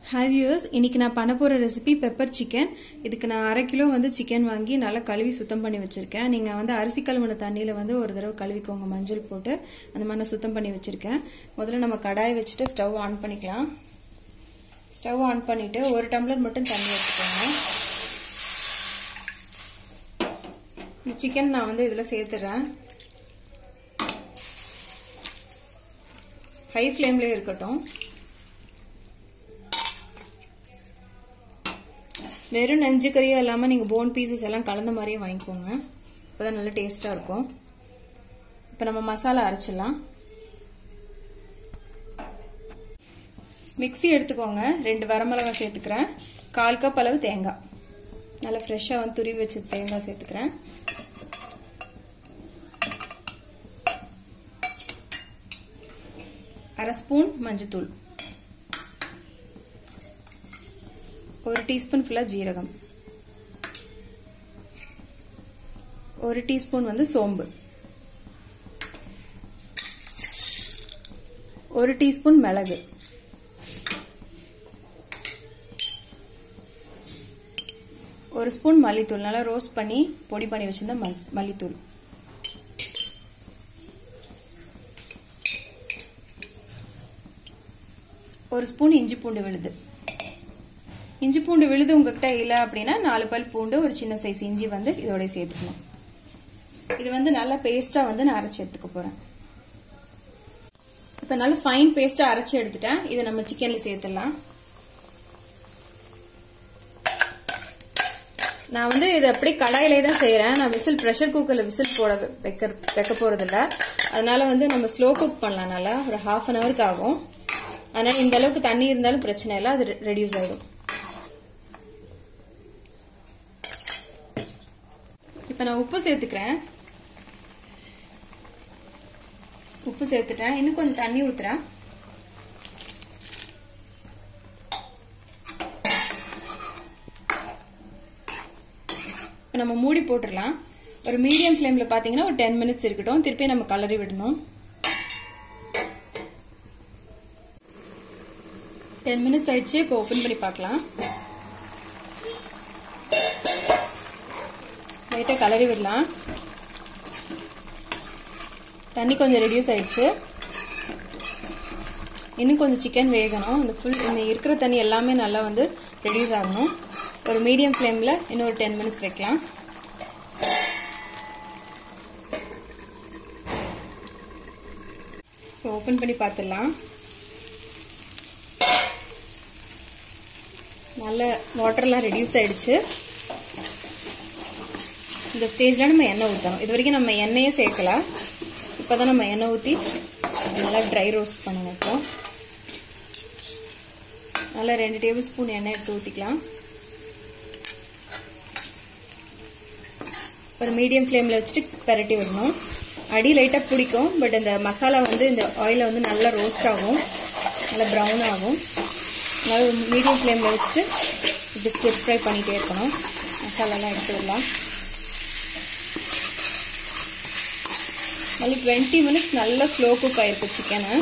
hi viewers இன்னைக்கு நான் பண்ண போகிற ரெசிபி பெப்பர் சிக்கன் இதுக்கு நான் அரை கிலோ வந்து சிக்கன் வாங்கி நல்லா கழுவி சுத்தம் பண்ணி வச்சுருக்கேன் நீங்கள் வந்து அரிசி கழுவின தண்ணியில் வந்து ஒரு தடவை கழுவிக்கோங்க மஞ்சள் போட்டு அந்த மாதிரி நான் சுத்தம் பண்ணி வச்சுருக்கேன் முதல்ல நம்ம கடாயை வச்சுட்டு ஸ்டவ் ஆன் பண்ணிக்கலாம் ஸ்டவ் ஆன் பண்ணிவிட்டு ஒரு டம்ளர் மட்டும் தண்ணி வச்சுக்கோங்க இந்த சிக்கன் நான் வந்து இதில் சேர்த்துறேன் ஹை ஃப்ளேம்லேயே இருக்கட்டும் வெறும் நெஞ்சு கறியாக இல்லாமல் நீங்கள் போன் பீசஸ் எல்லாம் கலந்த மாதிரியே வாங்கிக்கோங்க அப்போ தான் நல்லா டேஸ்ட்டாக இருக்கும் இப்போ நம்ம மசாலா அரைச்சிடலாம் மிக்சி எடுத்துக்கோங்க ரெண்டு வரமிளகாய் சேர்த்துக்கிறேன் கால் கப் அளவு தேங்காய் நல்லா ஃப்ரெஷ்ஷாக வந்து துருவி வச்சு தேங்காய் சேர்த்துக்கிறேன் அரை ஸ்பூன் மஞ்சத்தூள் ஒரு டீஸ்பூன் ஃபுல்லாக ஜீரகம் ஒரு டீஸ்பூன் வந்து சோம்பு ஒரு டீஸ்பூன் மிளகு ஒரு ஸ்பூன் மல்லித்தூள் நல்லா ரோஸ்ட் பண்ணி பொடி பண்ணி வச்சிருந்த மல்லித்தூள் ஒரு ஸ்பூன் இஞ்சி பூண்டு விழுது இஞ்சி பூண்டு விழுது உங்ககிட்ட இல்லை அப்படின்னா நாலு பல் பூண்டு ஒரு சின்ன சைஸ் இஞ்சி வந்து இதோட சேர்த்துக்கணும் இது வந்து நல்லா பேஸ்ட்டாக வந்து நான் அரைச்சி எடுத்துக்க போகிறேன் இப்போ நல்லா ஃபைன் பேஸ்ட்டாக அரைச்சி எடுத்துட்டேன் இதை நம்ம சிக்கனில் சேர்த்துடலாம் நான் வந்து இதை அப்படியே கடாயிலே தான் செய்கிறேன் நான் விசில் ப்ரெஷர் குக்கரில் விசில் போட வைக்க வைக்க போகிறதில்ல அதனால வந்து நம்ம ஸ்லோ குக் பண்ணலாம் நல்லா ஒரு ஹாஃப் அன் ஹவருக்கு ஆகும் அதனால் இந்த அளவுக்கு தண்ணி இருந்தாலும் பிரச்சனை இல்லை அது ரெடியூஸ் ஆகிடும் இப்போ நான் உப்பு சேர்த்துக்கிறேன் உப்பு சேர்த்துட்டேன் இன்னும் கொஞ்சம் தண்ணி ஊத்துறேன் இப்போ நம்ம மூடி போட்டுடலாம் ஒரு மீடியம் ஃப்ளேமில் பார்த்தீங்கன்னா ஒரு டென் மினிட்ஸ் இருக்கட்டும் திருப்பி நம்ம கலரி விடணும் டென் மினிட்ஸ் ஆயிடுச்சு இப்போ ஓப்பன் பண்ணி பார்க்கலாம் லைட்டாக கலரி விடலாம் தண்ணி கொஞ்சம் ரெடியூஸ் ஆயிடுச்சு இன்னும் கொஞ்சம் சிக்கன் வேகணும் இந்த ஃபுல் இந்த இருக்கிற தண்ணி எல்லாமே நல்லா வந்து ரெடியூஸ் ஆகணும் ஒரு மீடியம் ஃப்ளேமில் இன்னும் ஒரு டென் மினிட்ஸ் வைக்கலாம் ஓப்பன் பண்ணி பார்த்துடலாம் நல்ல வாட்டர்லாம் ரெடியூஸ் ஆயிடுச்சு இந்த ஸ்டேஜில் நம்ம எண்ணெய் ஊற்றணும் இது வரைக்கும் நம்ம எண்ணெயே சேர்க்கல இப்போ தான் நம்ம எண்ணெய் ஊற்றி நல்லா ட்ரை ரோஸ்ட் பண்ணுங்க இப்போ நல்லா ரெண்டு டேபிள் ஸ்பூன் எண்ணெய் எடுத்து ஊற்றிக்கலாம் ஒரு மீடியம் ஃப்ளேமில் வச்சுட்டு பரட்டி விடணும் அடி லைட்டாக பிடிக்கும் பட் இந்த மசாலா வந்து இந்த ஆயிலில் வந்து நல்லா ரோஸ்ட் ஆகும் நல்லா ப்ரௌன் ஆகும் நல்லா மீடியம் ஃப்ளேமில் வச்சுட்டு இப்படி ஸ்கிப் ஃப்ரை பண்ணிகிட்டே இருக்கணும் மசாலாலாம் எடுத்து விடலாம் மல்லி டுவெண்ட்டி மினிட்ஸ் நல்லா ஸ்லோ குக் ஆயிருக்கு சிக்கனு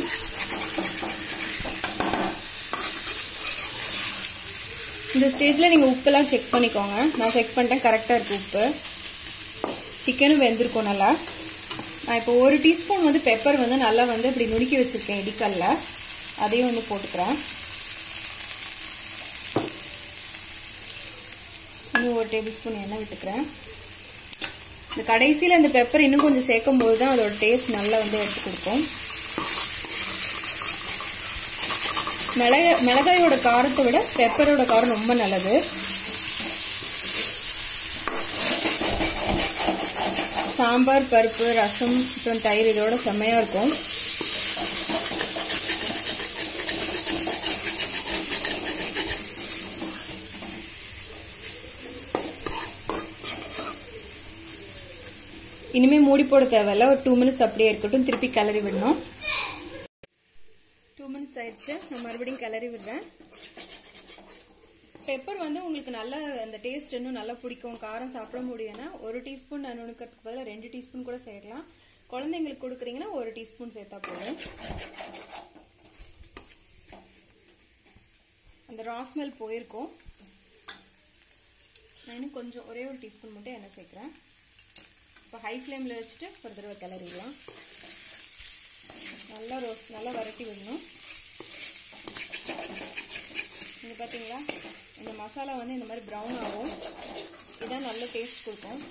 இந்த ஸ்டேஜில் நீங்கள் உப்பெல்லாம் செக் பண்ணிக்கோங்க நான் செக் பண்ணிட்டேன் கரெக்டாக இருக்குது உப்பு சிக்கனும் வெந்திருக்கும் நல்லா நான் இப்போ ஒரு டீஸ்பூன் வந்து பெப்பர் வந்து நல்லா வந்து இப்படி நுடுக்கி வச்சுருக்கேன் இடிக்கல்ல அதையும் வந்து போட்டுக்கிறேன் இன்னும் ஒரு டேபிள் ஸ்பூன் எண்ணெய் விட்டுக்கிறேன் இந்த கடைசியில் இந்த பெப்பர் இன்னும் கொஞ்சம் சேர்க்கும் போது தான் அதோட டேஸ்ட் நல்லா வந்து எடுத்து கொடுக்கும் மிளக மிளகாயோட காரத்தை விட பெப்பரோட காரம் ரொம்ப நல்லது சாம்பார் பருப்பு ரசம் அப்புறம் தயிர் இதோட செம்மையாக இருக்கும் இனிமே மூடி போட தேவையில்ல ஒரு டூ மினிட்ஸ் அப்படியே இருக்கட்டும் திருப்பி கிளறி விடணும் டூ மினிட்ஸ் ஆயிடுச்சு நான் மறுபடியும் கிளறி விடுறேன் பெப்பர் வந்து உங்களுக்கு நல்ல அந்த டேஸ்ட் இன்னும் நல்லா பிடிக்கும் காரம் சாப்பிட முடியும்னா ஒரு டீஸ்பூன் நான் நுணுக்கிறதுக்கு பதிலாக ரெண்டு டீஸ்பூன் கூட சேர்க்கலாம் குழந்தைங்களுக்கு கொடுக்குறீங்கன்னா ஒரு டீஸ்பூன் சேர்த்தா போதும் அந்த ரா ஸ்மெல் போயிருக்கும் நான் இன்னும் கொஞ்சம் ஒரே ஒரு டீஸ்பூன் மட்டும் எண்ணெய் சேர்க்குறேன் இப்போ ஹை ஃப்ளேமில் வச்சுட்டு ஒரு தடவை கிளறிடலாம் நல்லா ரோஸ்ட் நல்லா வரட்டி விடணும் நீங்கள் பார்த்தீங்களா இந்த மசாலா வந்து இந்த மாதிரி ப்ரௌன் ஆகும் இதுதான் நல்ல டேஸ்ட் கொடுக்கும்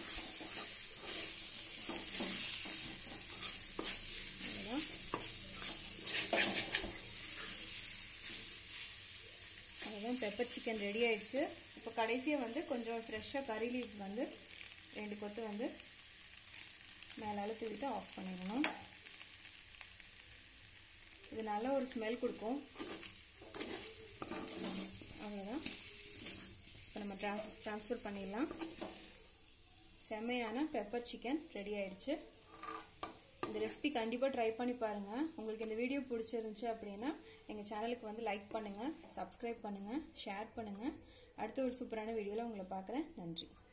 அதுதான் பெப்பர் சிக்கன் ரெடி ஆயிடுச்சு இப்போ கடைசியாக வந்து கொஞ்சம் ஃப்ரெஷ்ஷாக கறி லீவ்ஸ் வந்து ரெண்டு கொத்து வந்து மேலே தூவிட்டு ஆஃப் பண்ணிடணும் இது நல்ல ஒரு ஸ்மெல் கொடுக்கும் அவ்வளோதான் இப்போ நம்ம ட்ரான்ஸ் ட்ரான்ஸ்ஃபர் பண்ணிடலாம் செம்மையான பெப்பர் சிக்கன் ரெடி ஆயிடுச்சு இந்த ரெசிபி கண்டிப்பாக ட்ரை பண்ணி பாருங்கள் உங்களுக்கு இந்த வீடியோ பிடிச்சிருந்துச்சு அப்படின்னா எங்கள் சேனலுக்கு வந்து லைக் பண்ணுங்கள் சப்ஸ்கிரைப் பண்ணுங்கள் ஷேர் பண்ணுங்கள் அடுத்த ஒரு சூப்பரான வீடியோவில் உங்களை பார்க்குறேன் நன்றி